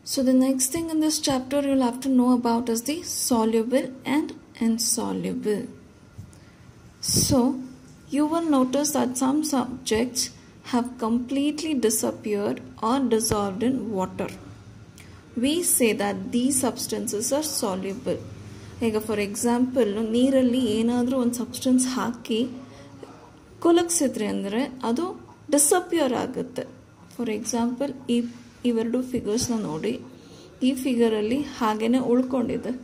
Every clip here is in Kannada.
So the next thing in this chapter you'll have to know about is the soluble and insoluble. So you will notice that some subjects have completely disappeared or dissolved in water. We say that these substances are soluble. ಈಗ ಫಾರ್ ಎಕ್ಸಾಂಪಲ್ ನೀರಲ್ಲಿ ಏನಾದರೂ ಒಂದು ಸಬ್ಸ್ಟೆನ್ಸ್ ಹಾಕಿ ಕುಲಕ್ಸಿದ್ರಿ ಅಂದರೆ ಅದು ಡಿಸಪಿಯರ್ ಆಗುತ್ತೆ ಫಾರ್ ಎಕ್ಸಾಂಪಲ್ ಈ ಇವೆರಡು ಫಿಗರ್ಸ್ನ ನೋಡಿ ಈ ಫಿಗರಲ್ಲಿ ಹಾಗೇನೆ ಉಳ್ಕೊಂಡಿದೆ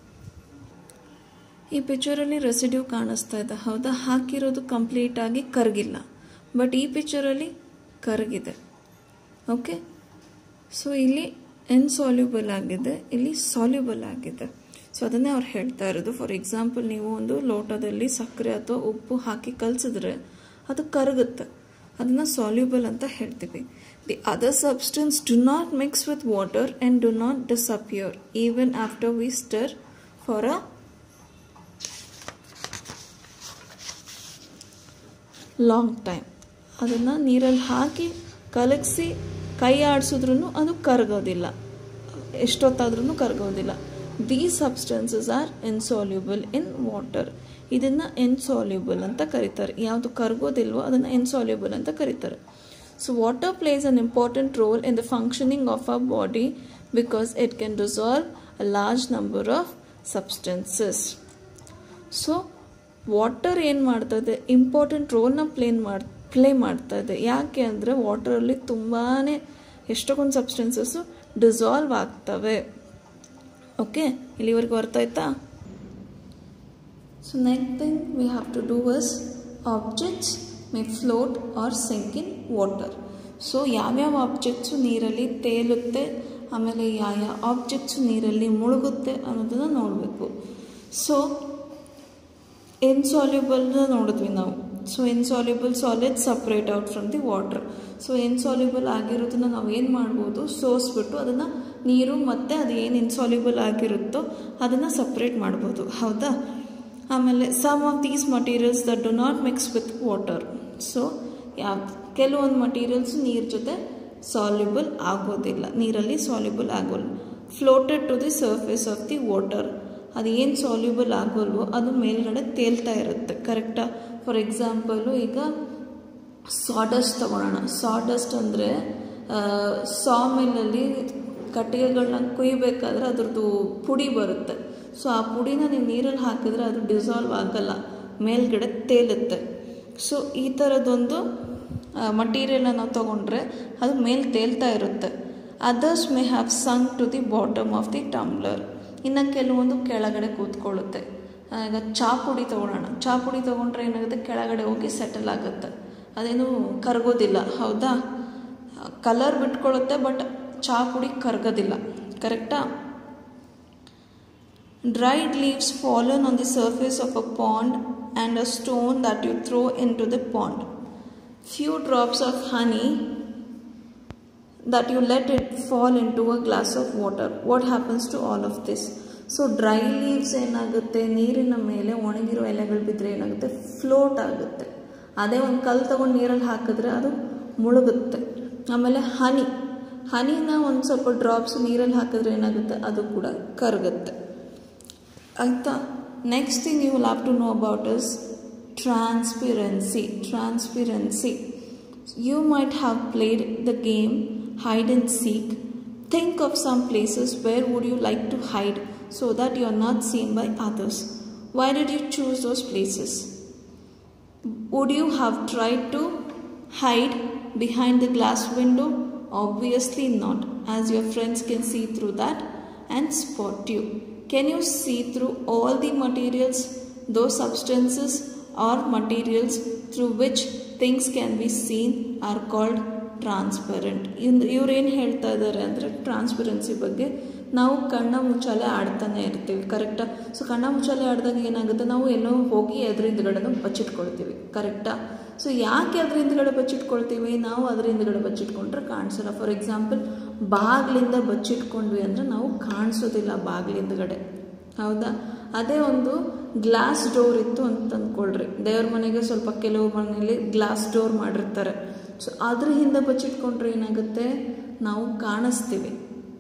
ಈ ಪಿಕ್ಚರಲ್ಲಿ ರೆಸಿಡ್ಯೂ ಕಾಣಿಸ್ತಾ ಇದೆ ಹೌದಾ ಹಾಕಿರೋದು ಕಂಪ್ಲೀಟ್ ಆಗಿ ಕರಗಿಲ್ಲ ಬಟ್ ಈ ಪಿಕ್ಚರಲ್ಲಿ ಕರಗಿದೆ ಓಕೆ ಸೊ ಇಲ್ಲಿ ಇನ್ಸಾಲ್ಯುಬಲ್ ಆಗಿದೆ ಇಲ್ಲಿ ಸಾಲ್ಯುಬಲ್ ಆಗಿದೆ ಸೊ ಅದನ್ನೇ ಅವ್ರು ಹೇಳ್ತಾ ಇರೋದು ಫಾರ್ ಎಕ್ಸಾಂಪಲ್ ನೀವು ಒಂದು ಲೋಟದಲ್ಲಿ ಸಕ್ಕರೆ ಅಥವಾ ಉಪ್ಪು ಹಾಕಿ ಕಲಸಿದ್ರೆ ಅದು ಕರಗುತ್ತೆ ಅದನ್ನು ಸಾಲ್ಯುಬಲ್ ಅಂತ ಹೇಳ್ತೀವಿ the other substance do not mix with water and do not disappear even after we stir for a long time ಅದನ್ನು ನೀರಲ್ಲಿ ಹಾಕಿ ಕಲಗಿಸಿ ಕೈ ಆಡಿಸಿದ್ರೂ ಅದು ಕರಗೋದಿಲ್ಲ ಎಷ್ಟೊತ್ತಾದ್ರೂ ಕರಗೋದಿಲ್ಲ these substances are insoluble in water ಇದನ್ನು ಇನ್ಸಾಲ್ಯುಬಲ್ ಅಂತ ಕರೀತಾರೆ ಯಾವುದು ಕರಗೋದಿಲ್ವೋ ಅದನ್ನು ಇನ್ಸಾಲ್ಯುಬಲ್ ಅಂತ ಕರೀತಾರೆ so water plays an important role in the functioning of a body because it can dissolve a large number of substances so water ಏನು ಮಾಡ್ತಾ ಇದೆ ಇಂಪಾರ್ಟೆಂಟ್ ರೋಲ್ನ ಪ್ಲೇನ್ ಮಾಡಿ ಪ್ಲೇ ಮಾಡ್ತಾ ಇದೆ ಯಾಕೆ ಅಂದರೆ ವಾಟರಲ್ಲಿ ತುಂಬಾ ಎಷ್ಟೊಂದು ಸಬ್ಸ್ಟೆನ್ಸಸ್ಸು ಡಿಸಾಲ್ವ್ ಆಗ್ತವೆ ಓಕೆ ಇಲ್ಲಿವರೆಗೂ ಅರ್ಥ ಆಯ್ತಾ so next thing we have to do was objects may float or sink in water so ಯಾವ್ಯಾವ ಆಬ್ಜೆಕ್ಟ್ಸು ನೀರಲ್ಲಿ ತೇಲುತ್ತೆ ಆಮೇಲೆ ಯಾವ ಆಬ್ಜೆಕ್ಟ್ಸು ನೀರಲ್ಲಿ ಮುಳುಗುತ್ತೆ ಅನ್ನೋದನ್ನು ನೋಡಬೇಕು ಸೊ ಇನ್ಸಾಲ್ಯುಬಲ್ನ ನೋಡಿದ್ವಿ ನಾವು so insoluble solid separate out from the water so insoluble ಆಗಿರೋದನ್ನ ನಾವು ಏನು ಮಾಡ್ಬೋದು ಸೋಸ್ಬಿಟ್ಟು ಅದನ್ನು ನೀರು ಮತ್ತು ಅದು ಏನು ಇನ್ಸಾಲ್ಯುಬಲ್ ಆಗಿರುತ್ತೋ ಅದನ್ನು ಸಪ್ರೇಟ್ ಮಾಡ್ಬೋದು ಹೌದಾ ಆಮೇಲೆ some of these materials that do not mix with water so ಯಾವ ಕೆಲವೊಂದು ಮಟೀರಿಯಲ್ಸ್ ನೀರು ಜೊತೆ ಸಾಲ್ಯುಬಲ್ ಆಗೋದಿಲ್ಲ ನೀರಲ್ಲಿ ಸಾಲ್ಯುಬಲ್ ಆಗೋಲ್ಲ floated to the surface of the water ಅದು ಏನು ಸಾಲ್ಯುಬಲ್ ಆಗೋಲ್ವೋ ಅದು ಮೇಲ್ಗಡೆ ತೇಲ್ತಾ ಇರುತ್ತೆ ಕರೆಕ್ಟಾ ಫಾರ್ ಎಕ್ಸಾಂಪಲು ಈಗ ಸಾಡಸ್ಟ್ ತಗೊಳ್ಳೋಣ ಸಾಡಸ್ಟ್ ಅಂದರೆ ಸಾ ಮಿಲ್ಲಲ್ಲಿ ಕಟ್ಟಿಗೆಗಳನ್ನ ಕುಯ್ಬೇಕಾದ್ರೆ ಅದ್ರದ್ದು ಪುಡಿ ಬರುತ್ತೆ ಸೊ ಆ ಪುಡಿನ ನೀವು ನೀರಲ್ಲಿ ಹಾಕಿದ್ರೆ ಅದು ಡಿಸಾಲ್ವ್ ಆಗಲ್ಲ ಮೇಲ್ಗಡೆ ತೇಲುತ್ತೆ ಸೊ ಈ ಥರದೊಂದು ಮಟೀರಿಯಲ್ನ ನಾವು ತೊಗೊಂಡ್ರೆ ಅದು ಮೇಲೆ ತೇಲ್ತಾ ಇರುತ್ತೆ others may have sunk to the bottom of the tumbler ಇನ್ನು ಕೆಲವೊಂದು ಕೆಳಗಡೆ ಕೂತ್ಕೊಳ್ಳುತ್ತೆ ಈಗ ಚಾ ಪುಡಿ ತೊಗೊಳ್ಳೋಣ ಚಾ ಪುಡಿ ತೊಗೊಂಡ್ರೆ ಏನಾಗುತ್ತೆ ಕೆಳಗಡೆ ಹೋಗಿ ಸೆಟಲ್ ಆಗುತ್ತೆ ಅದೇನು ಕರಗೋದಿಲ್ಲ ಹೌದಾ ಕಲರ್ ಬಿಟ್ಕೊಳ್ಳುತ್ತೆ ಬಟ್ ಚಾ ಪುಡಿ ಕರಗೋದಿಲ್ಲ ಕರೆಕ್ಟಾ dried leaves fallen on the surface of a pond and a stone that you throw into the pond few drops of honey that you let it fall into a glass of water. What happens to all of this? So dry leaves ಏನಾಗುತ್ತೆ ನೀರಿನ ಮೇಲೆ ಒಣಗಿರೋ ಎಲೆಗಳು ಬಿದ್ದರೆ ಏನಾಗುತ್ತೆ ಫ್ಲೋಟ್ ಆಗುತ್ತೆ ಅದೇ ಒಂದು ಕಲ್ಲು ತೊಗೊಂಡು ನೀರಲ್ಲಿ ಹಾಕಿದ್ರೆ ಅದು ಮುಳುಗುತ್ತೆ ಆಮೇಲೆ ಹನಿ ಹನಿನ ಒಂದು ಸ್ವಲ್ಪ ಡ್ರಾಪ್ಸ್ ನೀರಲ್ಲಿ ಹಾಕಿದ್ರೆ ಏನಾಗುತ್ತೆ ಅದು ಕೂಡ ಕರಗುತ್ತೆ ಆಯಿತಾ next thing you will have to know about is transparency transparency you might have played the game hide and seek think of some places where would you like to hide so that you are not seen by others why did you choose those places would you have tried to hide behind the glass window obviously not as your friends can see through that and spot you can you see through all the materials those substances or materials through which things can be seen are called transparent ಇಂದು ಇವ್ರೇನು ಹೇಳ್ತಾ ಇದ್ದಾರೆ ಅಂದರೆ ಟ್ರಾನ್ಸ್ಪರೆನ್ಸಿ ಬಗ್ಗೆ ನಾವು ಕಣ್ಣ ಮುಚ್ಚಾಲೆ ಆಡ್ತಾನೆ ಇರ್ತೀವಿ ಕರೆಕ್ಟಾ ಸೊ ಕಣ್ಣ ಮುಚ್ಚಾಲೆ ಆಡಿದಾಗ ಏನಾಗುತ್ತೆ ನಾವು ಎಲ್ಲೋ ಹೋಗಿ ಅದ್ರ ಹಿಂದ್ಗಡೆನೂ ಬಚ್ಚಿಟ್ಕೊಳ್ತೀವಿ ಕರೆಕ್ಟಾ ಸೊ ಯಾಕೆ ಅದ್ರ ಹಿಂದ್ಗಡೆ ಬಚ್ಚಿಟ್ಕೊಳ್ತೀವಿ ನಾವು ಅದ್ರ ಹಿಂದ್ಗಡೆ ಬಚ್ಚಿಟ್ಕೊಂಡ್ರೆ ಕಾಣಿಸಲ್ಲ ಫಾರ್ ಎಕ್ಸಾಂಪಲ್ ಬಾಗಿಲಿಂದ ಬಚ್ಚಿಟ್ಕೊಂಡ್ವಿ ಅಂದರೆ ನಾವು ಕಾಣಿಸೋದಿಲ್ಲ ಬಾಗಿಲ ಹಿಂದ್ಗಡೆ ಹೌದಾ ಅದೇ ಒಂದು ಗ್ಲಾಸ್ ಡೋರ್ ಇತ್ತು ಅಂತ ಅಂದ್ಕೊಳ್ರಿ ದೇವ್ರ ಮನೆಗೆ ಸ್ವಲ್ಪ ಕೆಲವು ಮನೆಯಲ್ಲಿ ಗ್ಲಾಸ್ ಡೋರ್ ಮಾಡಿರ್ತಾರೆ ಸೊ ಅದ್ರ ಹಿಂದೆ ಬಚ್ಚಿಟ್ಕೊಂಡ್ರೆ ಏನಾಗುತ್ತೆ ನಾವು ಕಾಣಿಸ್ತೀವಿ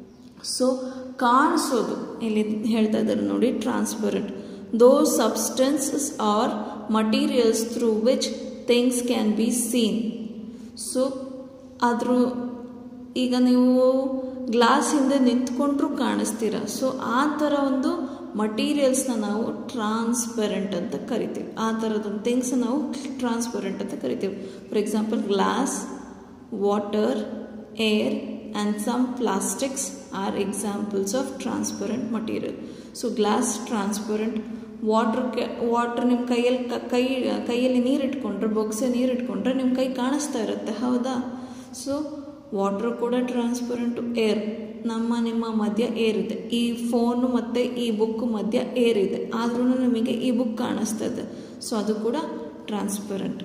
ಸೊ ಕಾಣಿಸೋದು ಇಲ್ಲಿ ಹೇಳ್ತಾ ಇದ್ದಾರೆ ನೋಡಿ transparent those substances or materials through which things can be seen so ಅದ್ರ ಈಗ ನೀವು ಗ್ಲಾಸ್ ಹಿಂದೆ ನಿಂತ್ಕೊಂಡ್ರೂ ಕಾಣಿಸ್ತೀರ ಸೊ ಆ ಥರ ಒಂದು ಮಟೀರಿಯಲ್ಸ್ನ ನಾವು ಟ್ರಾನ್ಸ್ಪರೆಂಟ್ ಅಂತ ಕರಿತೀವಿ ಆ ಥರದೊಂದು ಥಿಂಗ್ಸ್ ನಾವು ಟ್ರಾನ್ಸ್ಪರೆಂಟ್ ಅಂತ ಕರಿತೀವಿ for example glass water air and some plastics are examples of transparent material so glass transparent water ಕೆ ವಾಟ್ರ್ ನಿಮ್ಮ ಕೈಯಲ್ಲಿ ಕೈ ಕೈಯಲ್ಲಿ ನೀರು ಇಟ್ಕೊಂಡ್ರೆ ಬೊಗ್ಸೆ ನೀರು ಇಟ್ಕೊಂಡ್ರೆ ನಿಮ್ಮ ಕೈ ಕಾಣಿಸ್ತಾ ಇರುತ್ತೆ ಹೌದಾ ಸೊ ವಾಟ್ರ್ ಕೂಡ ಟ್ರಾನ್ಸ್ಪರೆಂಟು ಏರ್ ನಮ್ಮ ನಿಮ್ಮ ಮಧ್ಯ ಏರ್ ಇದೆ ಈ ಫೋನು ಮತ್ತು ಈ ಬುಕ್ ಮಧ್ಯ ಏರ್ ಇದೆ ಆದ್ರೂ ನಿಮಗೆ ಈ ಬುಕ್ ಕಾಣಿಸ್ತಾ ಇದೆ ಸೊ ಅದು ಕೂಡ transparent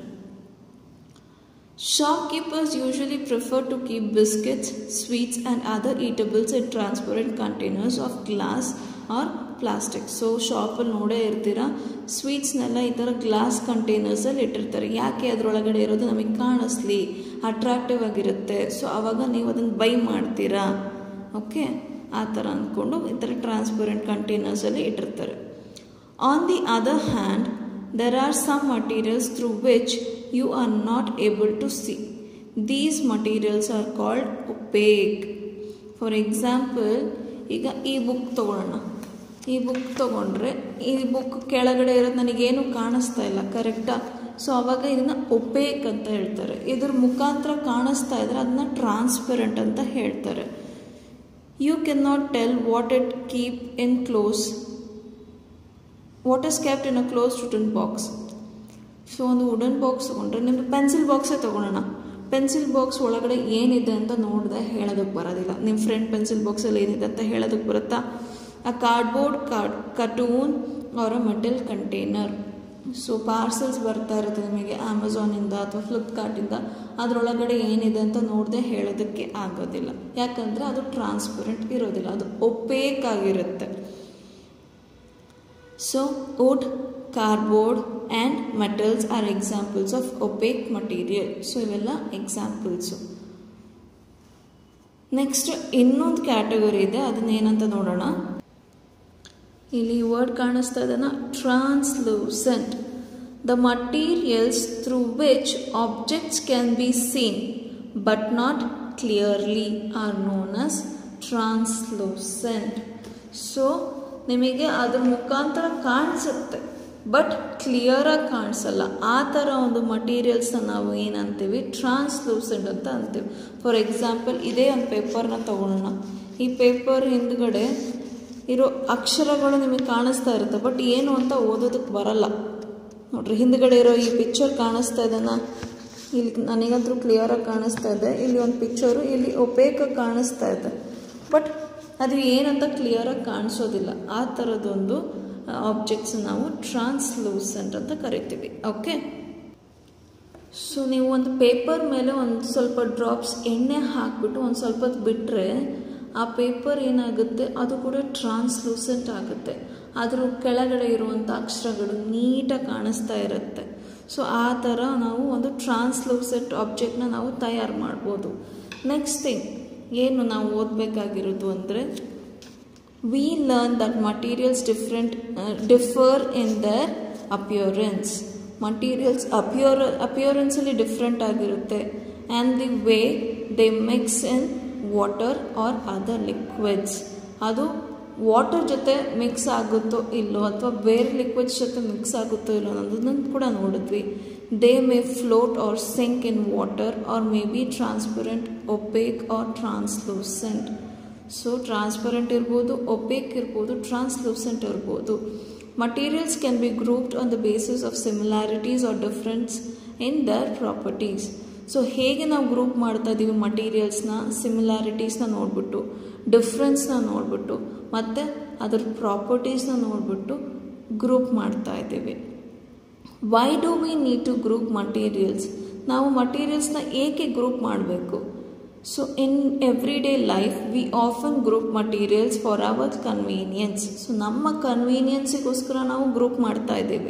Shopkeepers usually prefer to keep biscuits, sweets, and other eatables in transparent containers of glass or plastic. So ಶಾಪಲ್ಲಿ ನೋಡೇ ಇರ್ತೀರ ಸ್ವೀಟ್ಸ್ನೆಲ್ಲ ಈ ಥರ ಗ್ಲಾಸ್ ಕಂಟೈನರ್ಸಲ್ಲಿ ಇಟ್ಟಿರ್ತಾರೆ ಯಾಕೆ ಅದರೊಳಗಡೆ ಇರೋದು ನಮಗೆ ಕಾಣಿಸ್ಲಿ ಅಟ್ರಾಕ್ಟಿವ್ ಆಗಿರುತ್ತೆ ಸೊ ಆವಾಗ ನೀವು ಅದನ್ನು ಬೈ ಮಾಡ್ತೀರಾ ಓಕೆ ಆ ಥರ ಅಂದ್ಕೊಂಡು ಈ ಥರ ಟ್ರಾನ್ಸ್ಪರೆಂಟ್ ಕಂಟೈನರ್ಸಲ್ಲಿ ಇಟ್ಟಿರ್ತಾರೆ on the other hand there are some materials through which you are not able to see. These materials are called opaque. For example, ಈಗ ಈ ಬುಕ್ ತಗೊಳ್ಳೋಣ ಈ ಬುಕ್ ತಗೊಂಡ್ರೆ ಈ ಬುಕ್ ಕೆಳಗಡೆ ಇರೋದು ನನಗೇನು ಕಾಣಿಸ್ತಾ ಇಲ್ಲ ಕರೆಕ್ಟಾ ಸೊ ಅವಾಗ ಇದನ್ನ ಒಪೇಕ್ ಅಂತ ಹೇಳ್ತಾರೆ ಇದ್ರ ಮುಖಾಂತರ ಕಾಣಿಸ್ತಾ ಇದ್ರೆ ಅದನ್ನ ಟ್ರಾನ್ಸ್ಪರೆಂಟ್ ಅಂತ ಹೇಳ್ತಾರೆ you can not tell what it keep in close what is kept in a close wooden box so ಒಂದು ವುಡನ್ ಬಾಕ್ಸ್ ತೊಗೊಂಡ್ರೆ ನಿಮ್ಮದು ಪೆನ್ಸಿಲ್ ಬಾಕ್ಸೇ ತೊಗೊಳೋಣ ಪೆನ್ಸಿಲ್ ಬಾಕ್ಸ್ ಒಳಗಡೆ ಏನಿದೆ ಅಂತ ನೋಡಿದೆ ಹೇಳೋದಕ್ಕೆ ಬರೋದಿಲ್ಲ ನಿಮ್ಮ ಫ್ರೆಂಡ್ ಪೆನ್ಸಿಲ್ ಬಾಕ್ಸಲ್ಲಿ ಏನಿದೆ ಅಂತ ಹೇಳೋದಕ್ಕೆ ಬರುತ್ತಾ a cardboard card carton or a metal container so parcels ಬರ್ತಾ ಇರುತ್ತೆ ನಿಮಗೆ ಅಮೆಝಾನಿಂದ ಅಥವಾ ಫ್ಲಿಪ್ಕಾರ್ಟಿಂದ ಅದರೊಳಗಡೆ ಏನಿದೆ ಅಂತ ನೋಡದೆ ಹೇಳೋದಕ್ಕೆ ಆಗೋದಿಲ್ಲ ಯಾಕಂದರೆ ಅದು ಟ್ರಾನ್ಸ್ಪರೆಂಟ್ ಇರೋದಿಲ್ಲ ಅದು ಒಪೇಕ್ ಆಗಿರುತ್ತೆ So, wood, cardboard and metals are examples of opaque material. So, ಇವೆಲ್ಲ ಎಕ್ಸಾಂಪಲ್ಸು ನೆಕ್ಸ್ಟ್ ಇನ್ನೊಂದು ಕ್ಯಾಟಗರಿ ಇದೆ ಅದನ್ನ ಏನಂತ ನೋಡೋಣ ಇಲ್ಲಿ ವರ್ಡ್ ಕಾಣಿಸ್ತಾ ಇದೆನಾ translucent the materials through which objects can be seen but not clearly are known as translucent so ನಿಮಗೆ ಅದ್ರ ಮುಖಾಂತರ ಕಾಣಿಸುತ್ತೆ ಬಟ್ ಕ್ಲಿಯರಾಗಿ ಕಾಣಿಸಲ್ಲ ಆ ಥರ ಒಂದು ಮಟೀರಿಯಲ್ಸ್ನ ನಾವು ಏನಂತೀವಿ ಟ್ರಾನ್ಸ್ಲೂಸೆಂಟ್ ಅಂತ ಅಂತೀವಿ ಫಾರ್ ಎಕ್ಸಾಂಪಲ್ ಇದೇ ಒಂದು ಪೇಪರ್ನ ತಗೊಳ್ಳೋಣ ಈ ಪೇಪರ್ ಹಿಂದ್ಗಡೆ ಇರೋ ಅಕ್ಷರಗಳು ನಿಮಗೆ ಕಾಣಿಸ್ತಾ ಇರುತ್ತೆ ಬಟ್ ಏನು ಅಂತ ಓದೋದಕ್ಕೆ ಬರಲ್ಲ ನೋಡ್ರಿ ಹಿಂದ್ಗಡೆ ಇರೋ ಈ ಪಿಕ್ಚರ್ ಕಾಣಿಸ್ತಾ ಇದೆನಾ ಇಲ್ಲಿ ನನಗಂತೂ ಕ್ಲಿಯರಾಗಿ ಕಾಣಿಸ್ತಾ ಇದೆ ಇಲ್ಲಿ ಒಂದು ಪಿಕ್ಚರು ಇಲ್ಲಿ ಒಪೇಕಾಗಿ ಕಾಣಿಸ್ತಾ ಇದೆ ಬಟ್ ಅದು ಏನಂತ ಕ್ಲಿಯರಾಗಿ ಕಾಣಿಸೋದಿಲ್ಲ ಆ ಥರದೊಂದು ಆಬ್ಜೆಕ್ಟ್ಸ್ ನಾವು ಟ್ರಾನ್ಸ್ಲೂಸೆಂಟ್ ಅಂತ ಕರಿತೀವಿ ಓಕೆ ಸೊ ನೀವು ಒಂದು ಪೇಪರ್ ಮೇಲೆ ಒಂದು ಸ್ವಲ್ಪ ಡ್ರಾಪ್ಸ್ ಎಣ್ಣೆ ಹಾಕಿಬಿಟ್ಟು ಒಂದು ಸ್ವಲ್ಪ ಹೊತ್ತು ಬಿಟ್ಟರೆ ಆ ಪೇಪರ್ ಏನಾಗುತ್ತೆ ಅದು ಕೂಡ ಟ್ರಾನ್ಸ್ಲೂಸೆಂಟ್ ಆಗುತ್ತೆ ಅದ್ರ ಕೆಳಗಡೆ ಇರುವಂಥ ಅಕ್ಷರಗಳು ನೀಟಾಗಿ ಕಾಣಿಸ್ತಾ ಇರುತ್ತೆ ಸೊ ಆ ಥರ ನಾವು ಒಂದು ಟ್ರಾನ್ಸ್ಲೂಸೆಂಟ್ ಆಬ್ಜೆಕ್ಟ್ನ ನಾವು ತಯಾರು ಮಾಡ್ಬೋದು ನೆಕ್ಸ್ಟ್ ಥಿಂಗ್ ಏನು ನಾವು ಓದಬೇಕಾಗಿರೋದು ಅಂದರೆ we learn that materials different differ in their appearance materials appear ಅಪಿಯರೆನ್ಸಲ್ಲಿ ಡಿಫ್ರೆಂಟ್ ಆಗಿರುತ್ತೆ and the way they mix in water or other liquids ಅದು ವಾಟರ್ ಜೊತೆ ಮಿಕ್ಸ್ ಆಗುತ್ತೋ ಇಲ್ಲೋ ಅಥವಾ ಬೇರೆ ಲಿಕ್ವಿಡ್ಸ್ ಜೊತೆ ಮಿಕ್ಸ್ ಆಗುತ್ತೋ ಇಲ್ಲೋ ಅನ್ನೋದನ್ನು ಕೂಡ ನೋಡಿದ್ವಿ they may float or sink in water or may be transparent opaque or translucent so transparent ಇರ್ಬೋದು ಒಪೇಕ್ ಇರ್ಬೋದು ಟ್ರಾನ್ಸ್ಲೂಸೆಂಟ್ ಇರ್ಬೋದು materials can be grouped on the basis of similarities or difference in their properties so ಹೇಗೆ ನಾವು ಗ್ರೂಪ್ ಮಾಡ್ತಾ ಇದ್ದೀವಿ ಮಟೀರಿಯಲ್ಸ್ನ ಸಿಮಿಲಾರಿಟೀಸ್ನ ನೋಡಿಬಿಟ್ಟು ಡಿಫ್ರೆನ್ಸ್ನ ನೋಡಿಬಿಟ್ಟು ಮತ್ತು ಅದರ ಪ್ರಾಪರ್ಟೀಸ್ನ ನೋಡಿಬಿಟ್ಟು ಗ್ರೂಪ್ ಮಾಡ್ತಾ ಇದ್ದೀವಿ why do we need to group materials ನಾವು ಮಟೀರಿಯಲ್ಸ್ನ ಏಕೆ ಗ್ರೂಪ್ ಮಾಡಬೇಕು so in every day life we often group materials for our convenience so ನಮ್ಮ ಕನ್ವೀನಿಯನ್ಸಿಗೋಸ್ಕರ ನಾವು ಗ್ರೂಪ್ ಮಾಡ್ತಾ ಇದ್ದೀವಿ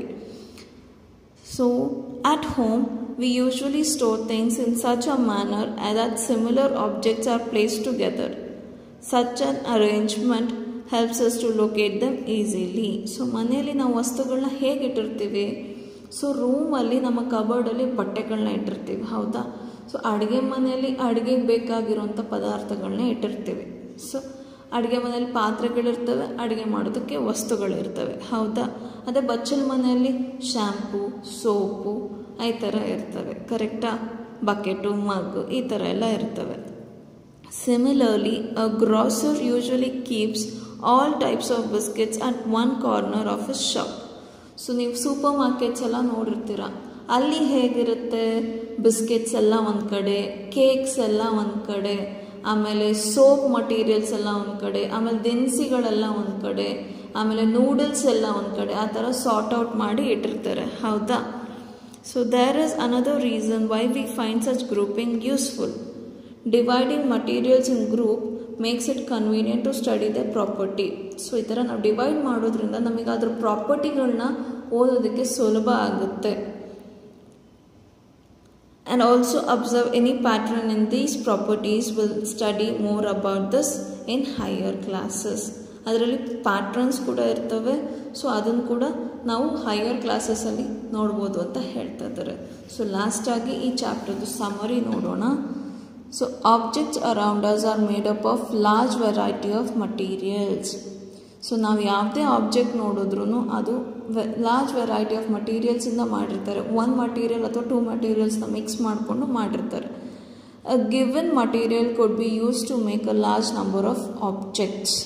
so at home we usually store things in such a manner that similar objects are placed together. Such an arrangement helps us to locate them easily so ಮನೆಯಲ್ಲಿ ನಾವು ವಸ್ತುಗಳನ್ನ ಹೇಗೆ ಇಟ್ಟಿರ್ತೀವಿ ಸೊ ರೂಮಲ್ಲಿ ನಮ್ಮ ಕಬರ್ಡಲ್ಲಿ ಬಟ್ಟೆಗಳನ್ನ ಇಟ್ಟಿರ್ತೀವಿ ಹೌದಾ ಸೊ ಅಡುಗೆ ಮನೆಯಲ್ಲಿ ಅಡುಗೆಗೆ ಬೇಕಾಗಿರುವಂಥ ಪದಾರ್ಥಗಳನ್ನ ಇಟ್ಟಿರ್ತೀವಿ ಸೊ ಅಡುಗೆ ಮನೆಯಲ್ಲಿ ಪಾತ್ರೆಗಳಿರ್ತವೆ ಅಡುಗೆ ಮಾಡೋದಕ್ಕೆ ವಸ್ತುಗಳಿರ್ತವೆ ಹೌದಾ ಅದೇ ಬಚ್ಚಲ ಮನೆಯಲ್ಲಿ ಶ್ಯಾಂಪು ಸೋಪು ಈ ಥರ ಇರ್ತವೆ ಕರೆಕ್ಟಾ ಬಕೆಟು ಮಗ್ ಈ ಥರ ಎಲ್ಲ ಇರ್ತವೆ similarly a grocer usually keeps all types of biscuits at one corner of a shop so ನೀವು ಸೂಪರ್ ಮಾರ್ಕೆಟ್ಸ್ ಎಲ್ಲ ನೋಡಿರ್ತೀರ ಅಲ್ಲಿ ಹೇಗಿರುತ್ತೆ ಬಿಸ್ಕೆಟ್ಸ್ ಎಲ್ಲ ಒಂದು ಕಡೆ ಕೇಕ್ಸ್ ಎಲ್ಲ ಒಂದು ಕಡೆ ಆಮೇಲೆ ಸೋಪ್ ಮಟೀರಿಯಲ್ಸ್ ಎಲ್ಲ ಒಂದು ಕಡೆ ಆಮೇಲೆ ದಿನಸಿಗಳೆಲ್ಲ ಒಂದು ಕಡೆ ಆಮೇಲೆ ನೂಡಲ್ಸ್ ಎಲ್ಲ ಒಂದು ಕಡೆ ಆ ಥರ ಸಾರ್ಟ್ ಔಟ್ ಮಾಡಿ ಇಟ್ಟಿರ್ತಾರೆ ಹೌದಾ so there is another reason why we find such grouping useful dividing materials in group makes it convenient to study the property so ಈ ಥರ ನಾವು ಡಿವೈಡ್ ಮಾಡೋದ್ರಿಂದ ನಮಗೆ ಅದ್ರ ಪ್ರಾಪರ್ಟಿಗಳನ್ನ ಓದೋದಕ್ಕೆ ಸುಲಭ ಆಗುತ್ತೆ and also observe any pattern in these properties will study more about this in higher classes ಅದರಲ್ಲಿ ಪ್ಯಾಟ್ರನ್ಸ್ ಕೂಡ ಇರ್ತವೆ ಸೊ ಅದನ್ನು ಕೂಡ ನಾವು ಹೈಯರ್ ಕ್ಲಾಸಸಲ್ಲಿ ನೋಡ್ಬೋದು ಅಂತ ಹೇಳ್ತಾ ಇದ್ದಾರೆ ಸೊ ಲಾಸ್ಟಾಗಿ ಈ ಚಾಪ್ಟರ್ದು ಸಮರಿ ನೋಡೋಣ so objects around us are made up of large variety of materials so ನಾವು ಯಾವುದೇ ಆಬ್ಜೆಕ್ಟ್ ನೋಡಿದ್ರೂ ಅದು ಲಾರ್ಜ್ ವೆರೈಟಿ ಆಫ್ ಮಟೀರಿಯಲ್ಸಿಂದ ಮಾಡಿರ್ತಾರೆ ಒನ್ ಮಟೀರಿಯಲ್ ಅಥವಾ ಟೂ ಮಟೀರಿಯಲ್ಸ್ನ ಮಿಕ್ಸ್ ಮಾಡಿಕೊಂಡು ಮಾಡಿರ್ತಾರೆ a given material could be use to make a large number of objects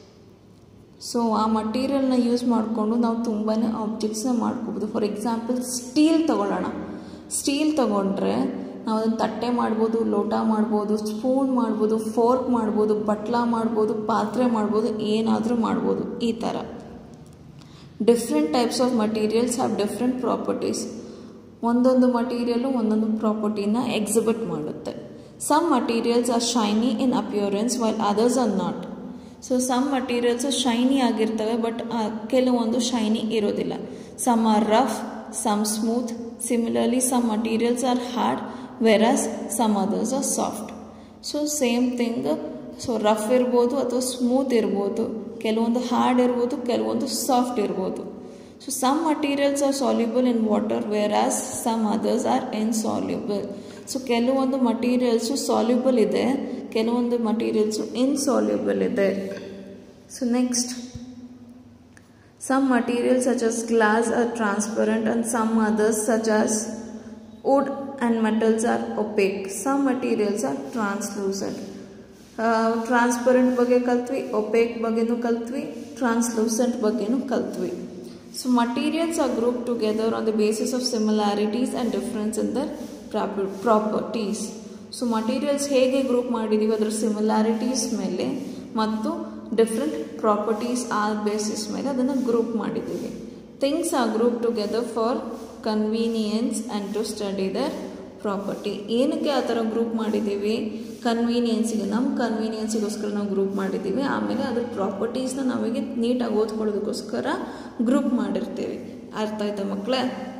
so ಆ ಮಟೀರಿಯಲ್ನ ಯೂಸ್ ಮಾಡಿಕೊಂಡು ನಾವು ತುಂಬಾ ಆಬ್ಜೆಕ್ಟ್ಸ್ನ ಮಾಡ್ಕೋಬೋದು ಫಾರ್ ಎಕ್ಸಾಂಪಲ್ ಸ್ಟೀಲ್ ತಗೊಳ್ಳೋಣ ಸ್ಟೀಲ್ ತಗೊಂಡ್ರೆ ನಾವು ಅದನ್ನು ತಟ್ಟೆ ಮಾಡ್ಬೋದು ಲೋಟ ಮಾಡ್ಬೋದು ಸ್ಪೂನ್ ಮಾಡ್ಬೋದು ಫೋರ್ಕ್ ಮಾಡ್ಬೋದು ಬಟ್ಲ ಮಾಡ್ಬೋದು ಪಾತ್ರೆ ಮಾಡ್ಬೋದು ಏನಾದರೂ ಮಾಡ್ಬೋದು ಈ ಥರ different types of materials have different properties ಒಂದೊಂದು ಮಟೀರಿಯಲು ಒಂದೊಂದು ಪ್ರಾಪರ್ಟಿನ ಎಕ್ಸಿಬಿಟ್ ಮಾಡುತ್ತೆ some materials are shiny in appearance while others are not so some materials shiny ಆಗಿರ್ತವೆ ಬಟ್ ಕೆಲವೊಂದು ಶೈನಿ ಇರೋದಿಲ್ಲ some are rough some smooth similarly some materials are hard versus some others are soft so same thing so rough ಇರ್ಬೋದು ಅಥವಾ ಸ್ಮೂತ್ ಇರ್ಬೋದು ಕೆಲವೊಂದು ಹಾರ್ಡ್ ಇರ್ಬೋದು ಕೆಲವೊಂದು ಸಾಫ್ಟ್ ಇರ್ಬೋದು so some materials are soluble in water versus some others are insoluble so ಕೆಲವೊಂದು ಮಟೀರಿಯಲ್ಸು ಸಾಲ್ಯುಬಲ್ ಇದೆ ಕೆಲವೊಂದು ಮಟೀರಿಯಲ್ಸು ಇನ್ಸಾಲ್ಯುಬಲ್ ಇದೆ so next Some materials such as glass are transparent and some others such as wood and metals are opaque. Some materials are translucent. Transparent ಬಗ್ಗೆ ಕಲ್ತ್ವಿ ಒಪೇಕ್ ಬಗ್ಗೆನೂ ಕಲ್ತ್ವಿ ಟ್ರಾನ್ಸ್ಲೂಸೆಂಟ್ ಬಗ್ಗೆನೂ ಕಲ್ತ್ವಿ so materials are group together on the basis of similarities and difference in their properties so materials ಹೇಗೆ ಗ್ರೂಪ್ ಮಾಡಿದ್ದೀವಿ ಅದರ ಸಿಮಿಲಾರಿಟೀಸ್ ಮೇಲೆ ಮತ್ತು ಡಿಫ್ರೆಂಟ್ ಪ್ರಾಪರ್ಟೀಸ್ ಆ ಬೇಸಿಸ್ ಮೇಲೆ ಅದನ್ನು ಗ್ರೂಪ್ ಮಾಡಿದ್ದೀವಿ things are group together for convenience and to study their property ಏನಕ್ಕೆ ಆ ಥರ ಗ್ರೂಪ್ ಮಾಡಿದ್ದೀವಿ ಕನ್ವೀನಿಯನ್ಸಿಗೆ ನಮ್ಮ ಕನ್ವೀನಿಯನ್ಸಿಗೋಸ್ಕರ ನಾವು ಗ್ರೂಪ್ ಮಾಡಿದ್ದೀವಿ ಆಮೇಲೆ ಅದ್ರ ಪ್ರಾಪರ್ಟೀಸ್ನ ನಮಗೆ ನೀಟಾಗಿ ಓದ್ಕೊಳ್ಳೋದಕ್ಕೋಸ್ಕರ ಗ್ರೂಪ್ ಮಾಡಿರ್ತೀವಿ ಅರ್ಥ ಆಯ್ತಾ ಮಕ್ಕಳೇ